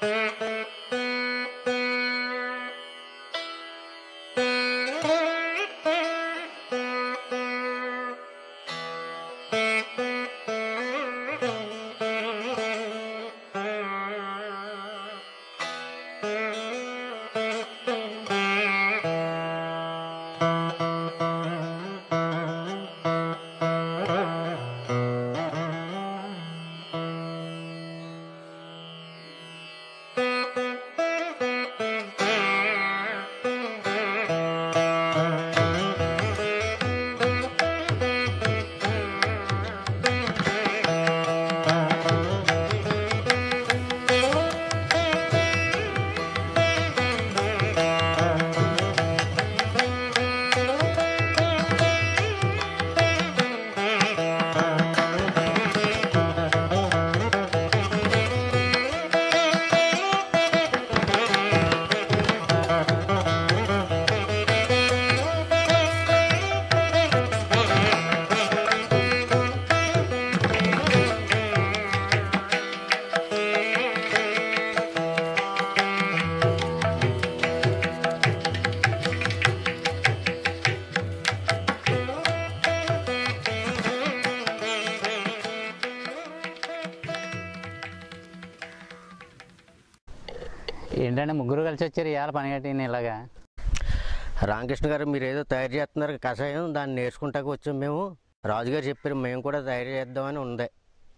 ఏంటంటే ముగ్గురు కలిసి వచ్చారు ఇవాళ పని కట్టిన ఇలాగా రామకృష్ణ గారు మీరు ఏదో తయారు చేస్తున్నారు కషాయం దాన్ని నేర్చుకుంటాకు వచ్చాం మేము రాజుగారు చెప్పారు మేము కూడా తయారు చేద్దామని ఉంది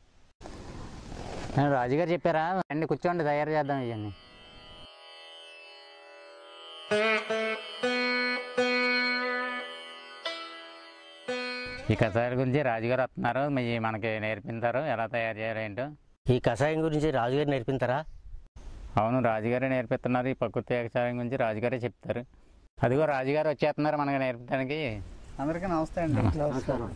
నేను రాజుగారు చెప్పారా అండి కూర్చోండి తయారు చేద్దాం ఇవన్నీ ఈ కషాయాల గురించి రాజుగారు వస్తున్నారు మీ మనకి నేర్పించారు ఎలా తయారు చేయాలి ఏంటో ఈ కషాయం గురించి రాజుగారు నేర్పించారా అవును రాజుగారే నేర్పిస్తున్నారు ఈ ప్రకృతి కషాయం గురించి రాజుగారే చెప్తారు అదిగో రాజుగారు వచ్చేస్తున్నారు మనకి నేర్పించడానికి అందరికీ నమస్తే అండి నమస్కారం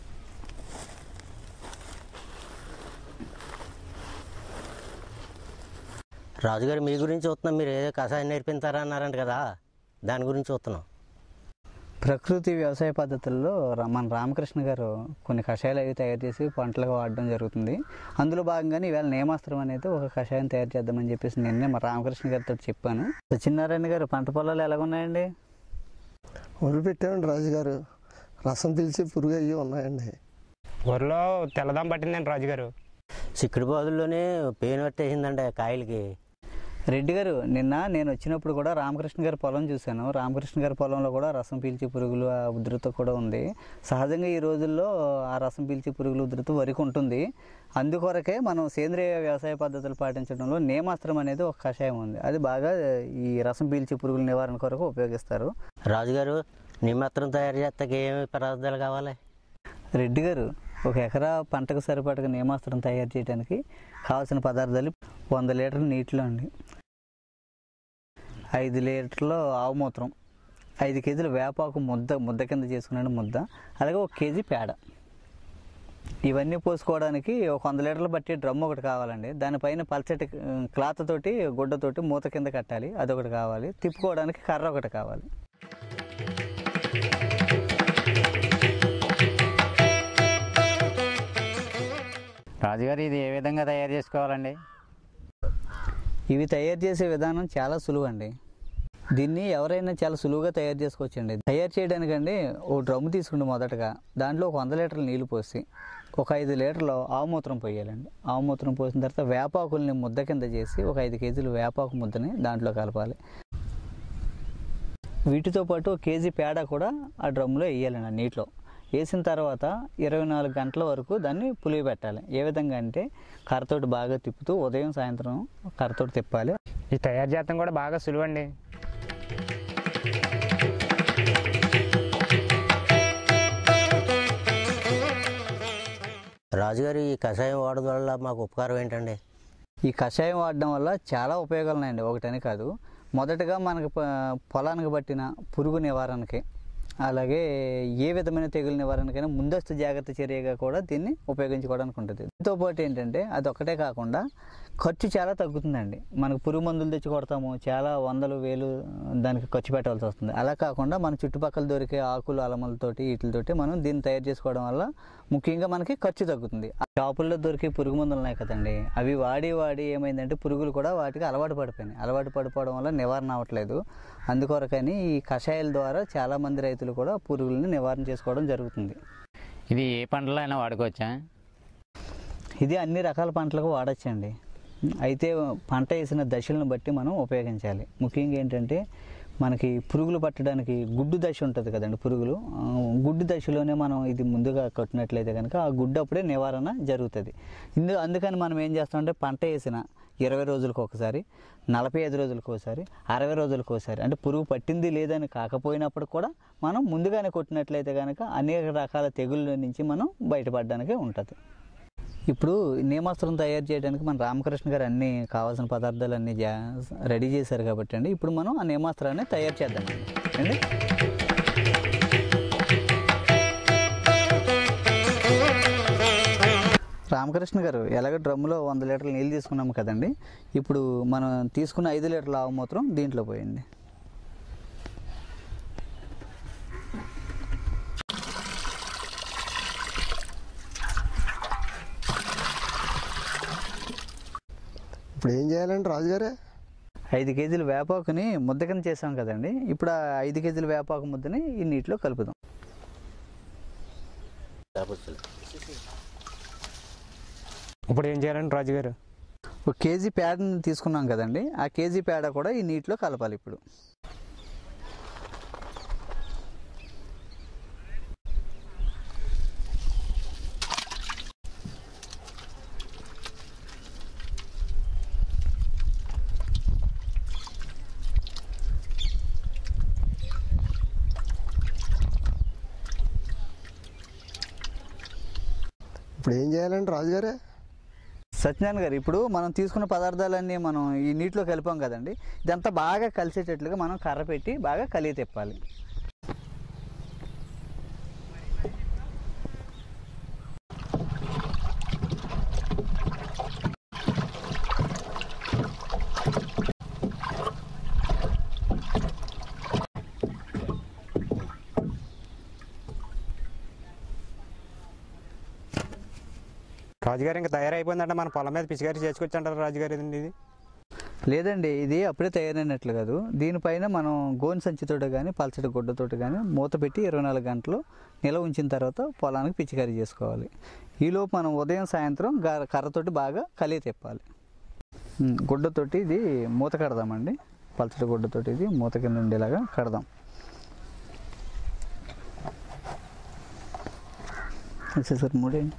రాజుగారు మీ గురించి చూస్తున్నాం మీరు ఏదో కషాయం నేర్పించారా అన్నారంట కదా దాని గురించి చూస్తున్నాం ప్రకృతి వ్యవసాయ పద్ధతుల్లో రా- మన రామకృష్ణ గారు కొన్ని కషాయాలు అవి తయారు చేసి పంటలకు వాడడం జరుగుతుంది అందులో భాగంగానే ఈవేళ నేమాస్త్రం అనేది ఒక కషాయం తయారు చేద్దామని చెప్పేసి నిన్నే మా రామకృష్ణ గారితో చెప్పాను సత్యనారాయణ గారు పంట పొలాలు ఎలాగున్నాయండి ఒరు పెట్టామండి రాజుగారు రసం పిలిచి పురుగు అయ్యి ఉన్నాయండి ఊర్లో తెల్లదాం పట్టిందండి రాజుగారు చిక్కుడు బాదుల్లోనే పెయిన్ పట్టేసిందండి ఆ కాయలకి రెడ్డి గారు నిన్న నేను వచ్చినప్పుడు కూడా రామకృష్ణ గారి పొలం చూశాను రామకృష్ణ గారి పొలంలో కూడా రసం పీల్చే పురుగులు ఆ ఉధృత కూడా ఉంది సహజంగా ఈ రోజుల్లో ఆ రసం పీల్చే పురుగులు ఉధృత వరకు ఉంటుంది అందుకొరకే మనం సేంద్రియ వ్యవసాయ పద్ధతులు పాటించడంలో నేమాస్త్రం అనేది ఒక కషాయం ఉంది అది బాగా ఈ రసం పీల్చే పురుగుల నివారణ కొరకు ఉపయోగిస్తారు రాజుగారు నిమ్మత్రం తయారు చేస్తాకి ఏమి పదార్థాలు కావాలి రెడ్డి గారు ఒక ఎకరా పంటకు సరిపడగా నేమాస్త్రం తయారు చేయడానికి కావాల్సిన పదార్థాలు వంద లీటర్ల నీటిలో అండి ఐదు లీటర్ల ఆవు మూత్రం ఐదు కేజీల వేపాకు ముద్ద ముద్ద కింద చేసుకున్నాను ముద్ద అలాగే ఒక కేజీ పేడ ఇవన్నీ పోసుకోవడానికి ఒక వంద లీటర్లు బట్టి డ్రమ్ ఒకటి కావాలండి దానిపైన పల్చటి క్లాత్ తోటి గుడ్డతోటి మూత కింద కట్టాలి అదొకటి కావాలి తిప్పుకోవడానికి కర్ర ఒకటి కావాలి రాజుగారు ఇది ఏ విధంగా తయారు చేసుకోవాలండి ఇవి తయారు చేసే విధానం చాలా సులువు అండి దీన్ని ఎవరైనా చాలా సులువుగా తయారు చేసుకోవచ్చండి తయారు చేయడానికండి ఓ డ్రమ్ము తీసుకుంటే మొదటగా దాంట్లో ఒక వంద లీటర్ల నీళ్లు పోసి ఒక ఐదు లీటర్లు ఆవుమూత్రం పోయాలండి ఆవుమూత్రం పోసిన తర్వాత వేపాకుల్ని ముద్ద కింద చేసి ఒక ఐదు కేజీలు వేపాకు ముద్దని దాంట్లో కలపాలి వీటితో పాటు ఒక కేజీ పేడ కూడా ఆ డ్రమ్లో వేయాలండి ఆ నీటిలో వేసిన తర్వాత ఇరవై నాలుగు గంటల వరకు దాన్ని పులిగి పెట్టాలి ఏ విధంగా అంటే కర్రతోటి బాగా తిప్పుతూ ఉదయం సాయంత్రం కర్రతోటి తిప్పాలి ఈ తయారు చేస్తాం కూడా బాగా సులువండి రాజుగారు ఈ కషాయం వాడడం వల్ల మాకు ఉపకారం ఏంటండి ఈ కషాయం వాడడం వల్ల చాలా ఉపయోగాలు ఉన్నాయండి ఒకటని కాదు మొదటగా మనకు ప- పొలానికి పట్టిన పురుగు నివారణకి అలాగే ఏ విధమైన తెగులు నివారణకైనా ముందస్తు జాగ్రత్త చర్యగా కూడా దీన్ని ఉపయోగించుకోవడానికి ఉంటుంది దీంతో పాటు ఏంటంటే అది ఒక్కటే కాకుండా ఖర్చు చాలా తగ్గుతుందండి మనకు పురుగు మందులు తెచ్చి కొడతాము చాలా వందలు వేలు దానికి ఖర్చు పెట్టాల్సి వస్తుంది అలా కాకుండా మన చుట్టుపక్కల దొరికే ఆకులు అలమలతోటి వీటితోటి మనం దీన్ని తయారు చేసుకోవడం వల్ల ముఖ్యంగా మనకి ఖర్చు తగ్గుతుంది షాపుల్లో దొరికే పురుగు మందులు ఉన్నాయి కదండి అవి వాడి వాడి ఏమైందంటే పురుగులు కూడా వాటికి అలవాటు పడిపోయినాయి అలవాటు పడిపోవడం వల్ల నివారణ అవ్వట్లేదు అందుకొరకని ఈ కషాయాల ద్వారా చాలామంది రైతులు కూడా పురుగుల్ని నివారణ చేసుకోవడం జరుగుతుంది ఇది ఏ పంటలో అయినా వాడుకోవచ్చా ఇది అన్ని రకాల పంటలకు వాడచ్చండి అయితే పంట వేసిన దశలను బట్టి మనం ఉపయోగించాలి ముఖ్యంగా ఏంటంటే మనకి పురుగులు పట్టడానికి గుడ్డు దశ ఉంటుంది కదండి పురుగులు ఆ, గుడ్డు దశలోనే మనం ఇది ముందుగా కట్టినట్లయితే కనుక ఆ గుడ్డు అప్పుడే నివారణ జరుగుతుంది ఇందు అందుకని మనం ఏం చేస్తామంటే పంట వేసిన ఇరవై రోజులకు ఒకసారి నలభై ఐదు రోజులకు ఒకసారి అరవై రోజులకు ఒకసారి అంటే పురుగు పట్టింది లేదని కాకపోయినప్పుడు కూడా మనం ముందుగానే కొట్టినట్లయితే కనుక అనేక రకాల తెగుళ్ళ నుంచి మనం బయటపడడానికి ఉంటుంది ఇప్పుడు నేమాస్త్రం తయారు చేయడానికి మన రామకృష్ణ గారు అన్ని కావాల్సిన పదార్థాలు అన్ని జా రెడీ చేశారు కాబట్టి అండి ఇప్పుడు మనం ఆ నేమాస్త్రాన్ని తయారు చేద్దాం అండి రామకృష్ణ గారు ఎలాగ డ్రమ్ములో వంద లీటర్ల నీళ్ళు తీసుకున్నాము కదండి ఇప్పుడు మనం తీసుకున్న ఐదు లీటర్ల ఆవు మూత్రం దీంట్లో పోయింది ఇప్పుడు ఏం చేయాలండి రాజుగారే ఐదు కేజీల వేపాకుని ముద్ద కింద చేసాం కదండి ఇప్పుడు ఆ ఐదు కేజీల వేపాకు ముద్దని ఈ నీటిలో కలుపుదాం ఇప్పుడు ఏం చేయాలండి రాజుగారు ఒక కేజీ పేడని తీసుకున్నాం కదండి ఆ కేజీ పేడ కూడా ఈ నీటిలో కలపాలి ఇప్పుడు ఇప్పుడు ఏం చేయాలండి రాజుగారే సత్యనారాయణ గారు ఇప్పుడు మనం తీసుకున్న పదార్థాలన్నీ మనం ఈ నీటిలో కలిపాం కదండి ఇదంతా బాగా కలిసేటట్లుగా మనం కర్ర పెట్టి బాగా కలిగి తిప్పాలి రాజుగారు ఇంకా తయారైపోయిందంటే మన పొలం మీద పిచికారి చేసుకొచ్చి అంటారు రాజుగారు ఇదండి ఇది లేదండి ఇది అప్పుడే తయారైనట్లు కాదు దీనిపైన మనం గోను సంచితోటి కానీ పల్చటి గుడ్డతోటి కానీ మూత పెట్టి ఇరవై నాలుగు గంటలు నిల్వ ఉంచిన తర్వాత పొలానికి పిచికారీ చేసుకోవాలి ఈలోపు మనం ఉదయం సాయంత్రం గ- కర్రతోటి బాగా కలిగి తిప్పాలి ఉమ్, గుడ్డతోటి ఇది మూత కడదామండి పల్చటి గుడ్డతోటి ఇది మూత కింద ఉండేలాగా కడదాం సార్ మూడేండి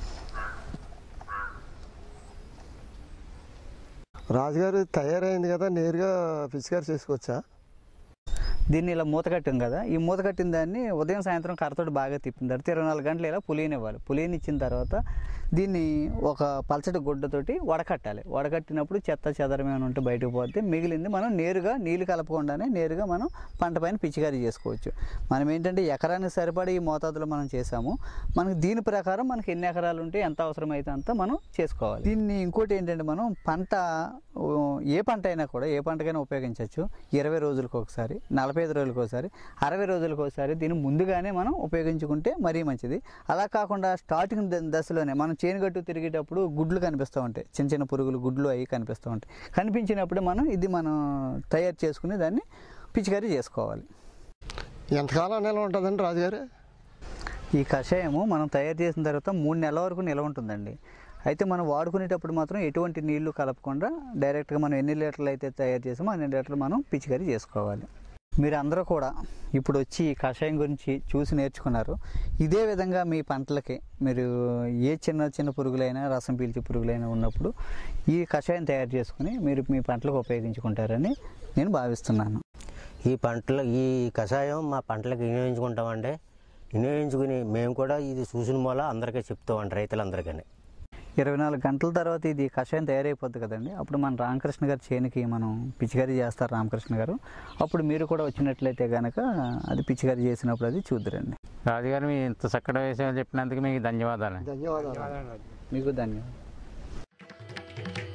రాజుగారు తయారైంది కదా నేరుగా పిచికారి చేసుకోవచ్చా దీన్ని ఇలా మూత కట్టాం కదా ఈ మూత కట్టిన దాన్ని ఉదయం సాయంత్రం కర్రతోటి బాగా తిప్పిన తర్వాత ఇరవై నాలుగు గంటలు ఇలా పులియనివ్వాలి పులియనిచ్చిన తర్వాత దీన్ని ఒక పలచటి గుడ్డతోటి వడకట్టాలి వడకట్టినప్పుడు చెత్త చెదరం ఏమైనా ఉంటే బయటకు పోతే మిగిలింది మనం నేరుగా నీళ్లు కలపకుండానే నేరుగా మనం పంట పైన పిచికారీ చేసుకోవచ్చు మనం ఏంటంటే ఎకరానికి సరిపడే ఈ మోతాదులో మనం చేసాము మనకి దీని ప్రకారం మనకి ఎన్ని ఎకరాలు ఉంటే ఎంత అవసరమైతే అంత మనం చేసుకోవాలి దీన్ని ఇంకోటి ఏంటంటే మనం పంట ఓ, ఏ పంట అయినా కూడా ఏ పంటకైనా ఉపయోగించవచ్చు ఇరవై రోజులకు ఒకసారి నలభై ఐదు రోజులకు ఒకసారి అరవై రోజులకు ఒకసారి దీన్ని ముందుగానే మనం ఉపయోగించుకుంటే మరీ మంచిది అలా కాకుండా స్టార్టింగ్ ద- దశలోనే మనం చేనుగట్టు తిరిగేటప్పుడు గుడ్లు కనిపిస్తూ ఉంటాయి చిన్న చిన్న పురుగులు గుడ్లు అవి కనిపిస్తూ ఉంటాయి కనిపించినప్పుడు మనం ఇది మనం తయారు చేసుకుని దాన్ని పిచికారీ చేసుకోవాలి ఎంతకాలం నిల్వ ఉంటుందండి రాజుగారు ఈ కషాయము మనం తయారు చేసిన తర్వాత మూడు నెలల వరకు నిల్వ ఉంటుందండి అయితే మనం వాడుకునేటప్పుడు మాత్రం ఎటువంటి నీళ్లు కలపకుండా డైరెక్ట్గా మనం ఎన్ని లీటర్లు అయితే తయారు చేసామో అన్ని లీటర్లు మనం పిచికారీ చేసుకోవాలి మీరు అందరూ కూడా ఇప్పుడు వచ్చి ఈ కషాయం గురించి చూసి నేర్చుకున్నారు ఇదే విధంగా మీ పంటలకి మీరు ఏ చిన్న చిన్న పురుగులైనా రసం పీల్చే పురుగులైనా ఉన్నప్పుడు ఈ కషాయం తయారు చేసుకుని మీరు మీ పంటలకు ఉపయోగించుకుంటారని నేను భావిస్తున్నాను ఈ పంటలు ఈ కషాయం మా పంటలకు వినియోగించుకుంటామండి వినియోగించుకుని మేము కూడా ఇది చూసిన మూల అందరికీ చెప్తామండి రైతులందరికీ ఇరవై నాలుగు గంటల తర్వాత ఇది కషాయం తయారైపోద్ది కదండి అప్పుడు మన రామకృష్ణ గారి చేనికి మనం పిచికారీ చేస్తారు రామకృష్ణ గారు అప్పుడు మీరు కూడా వచ్చినట్లయితే కనుక అది పిచికారీ చేసినప్పుడు అది చూద్దరండి రాజుగారు మీ ఇంత చక్కటి విషయాలు చెప్పినందుకు మీకు ధన్యవాదాలు ధన్యవాదాలు మీకు ధన్యవాదాలు